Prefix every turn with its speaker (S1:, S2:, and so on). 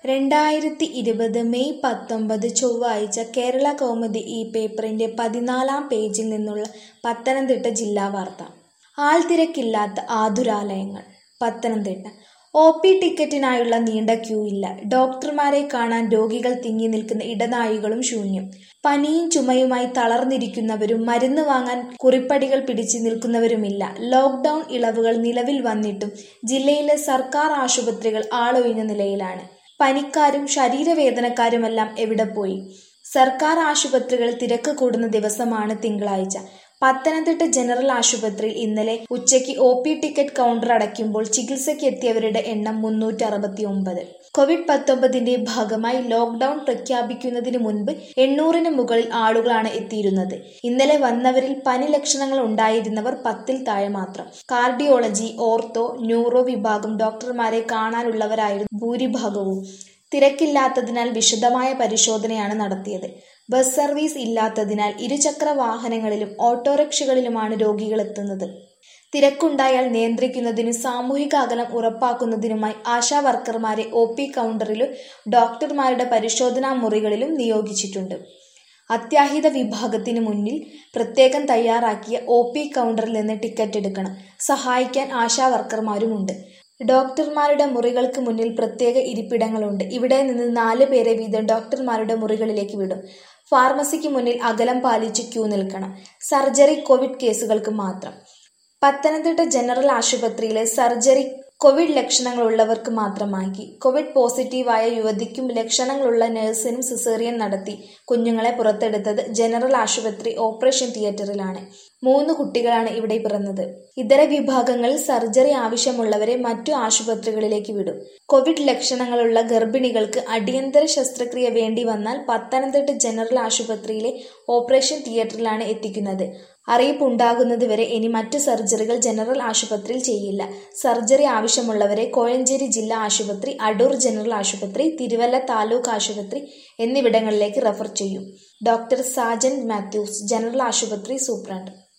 S1: രണ്ടായിരത്തി ഇരുപത് മെയ് പത്തൊമ്പത് ചൊവ്വാഴ്ച കേരള കൗമുദി ഈ പേപ്പറിന്റെ പതിനാലാം പേജിൽ നിന്നുള്ള പത്തനംതിട്ട ജില്ലാ വാർത്ത ആൾത്തിരക്കില്ലാത്ത ആതുരാലയങ്ങൾ പത്തനംതിട്ട ഒ പി ടിക്കറ്റിനായുള്ള നീണ്ട ക്യൂ ഇല്ല ഡോക്ടർമാരെ കാണാൻ രോഗികൾ തിങ്ങി നിൽക്കുന്ന ഇടനാഴികളും ശൂന്യം പനിയും ചുമയുമായി തളർന്നിരിക്കുന്നവരും മരുന്ന് വാങ്ങാൻ കുറിപ്പടികൾ പിടിച്ച് നിൽക്കുന്നവരുമില്ല ലോക്ക്ഡൌൺ ഇളവുകൾ നിലവിൽ വന്നിട്ടും ജില്ലയിലെ സർക്കാർ ആശുപത്രികൾ ആളൊഴിഞ്ഞ നിലയിലാണ് പനിക്കാരും ശരീരവേദനക്കാരുമെല്ലാം എവിടെ പോയി സർക്കാർ ആശുപത്രികളിൽ തിരക്ക് കൂടുന്ന ദിവസമാണ് തിങ്കളാഴ്ച പത്തനംതിട്ട ജനറൽ ആശുപത്രിയിൽ ഇന്നലെ ഉച്ചയ്ക്ക് ഒ പി ടിക്കറ്റ് കൗണ്ടർ അടയ്ക്കുമ്പോൾ ചികിത്സയ്ക്ക് എത്തിയവരുടെ എണ്ണം മുന്നൂറ്റി അറുപത്തി ഒമ്പത് കോവിഡ് പത്തൊമ്പതിന്റെ ഭാഗമായി ലോക്ക്ഡൌൺ പ്രഖ്യാപിക്കുന്നതിന് മുൻപ് എണ്ണൂറിന് മുകളിൽ ആളുകളാണ് എത്തിയിരുന്നത് ഇന്നലെ വന്നവരിൽ പനി ലക്ഷണങ്ങൾ ഉണ്ടായിരുന്നവർ പത്തിൽ താഴെ മാത്രം കാർഡിയോളജി ഓർത്തോ ന്യൂറോ വിഭാഗം ഡോക്ടർമാരെ കാണാനുള്ളവരായിരുന്നു ഭൂരിഭാഗവും തിരക്കില്ലാത്തതിനാൽ വിശദമായ പരിശോധനയാണ് നടത്തിയത് ബസ് സർവീസ് ഇല്ലാത്തതിനാൽ ഇരുചക്ര വാഹനങ്ങളിലും ഓട്ടോറിക്ഷകളിലുമാണ് രോഗികൾ എത്തുന്നത് തിരക്കുണ്ടായാൽ നിയന്ത്രിക്കുന്നതിനും സാമൂഹിക അകലം ഉറപ്പാക്കുന്നതിനുമായി ആശാ വർക്കർമാരെ ഒ പി കൗണ്ടറിലും ഡോക്ടർമാരുടെ പരിശോധനാ മുറികളിലും നിയോഗിച്ചിട്ടുണ്ട് അത്യാഹിത വിഭാഗത്തിന് മുന്നിൽ പ്രത്യേകം തയ്യാറാക്കിയ ഒ പി കൗണ്ടറിൽ നിന്ന് ടിക്കറ്റ് എടുക്കണം സഹായിക്കാൻ ആശാ വർക്കർമാരുമുണ്ട് ഡോക്ടർമാരുടെ മുറികൾക്ക് മുന്നിൽ പ്രത്യേക ഇരിപ്പിടങ്ങളുണ്ട് ഇവിടെ നിന്ന് നാല് പേരെ വീതം ഡോക്ടർമാരുടെ മുറികളിലേക്ക് വിടും ഫാർമസിക്ക് മുന്നിൽ അകലം പാലിച്ച് ക്യൂ നിൽക്കണം സർജറി കോവിഡ് കേസുകൾക്ക് മാത്രം പത്തനംതിട്ട ജനറൽ ആശുപത്രിയിലെ സർജറി കോവിഡ് ലക്ഷണങ്ങളുള്ളവർക്ക് മാത്രമാക്കി കോവിഡ് പോസിറ്റീവായ യുവതിക്കും ലക്ഷണങ്ങളുള്ള നഴ്സിനും സിസേറിയൻ നടത്തി കുഞ്ഞുങ്ങളെ പുറത്തെടുത്തത് ജനറൽ ആശുപത്രി ഓപ്പറേഷൻ തിയേറ്ററിലാണ് മൂന്ന് കുട്ടികളാണ് ഇവിടെ പിറന്നത് ഇതര വിഭാഗങ്ങളിൽ സർജറി ആവശ്യമുള്ളവരെ മറ്റു ആശുപത്രികളിലേക്ക് വിടും കോവിഡ് ലക്ഷണങ്ങളുള്ള ഗർഭിണികൾക്ക് അടിയന്തര ശസ്ത്രക്രിയ വേണ്ടി വന്നാൽ പത്തനംതിട്ട ജനറൽ ആശുപത്രിയിലെ ഓപ്പറേഷൻ തിയേറ്ററിലാണ് എത്തിക്കുന്നത് അറിയിപ്പുണ്ടാകുന്നതുവരെ ഇനി മറ്റു സർജറികൾ ജനറൽ ആശുപത്രിയിൽ ചെയ്യില്ല സർജറി ആവശ്യമുള്ളവരെ കോഴഞ്ചേരി ജില്ലാ ആശുപത്രി അടൂർ ജനറൽ ആശുപത്രി തിരുവല്ല താലൂക്ക് ആശുപത്രി എന്നിവിടങ്ങളിലേക്ക് റഫർ ചെയ്യും ഡോക്ടർ സാജൻ മാത്യൂസ് ജനറൽ ആശുപത്രി സൂപ്രണ്ട്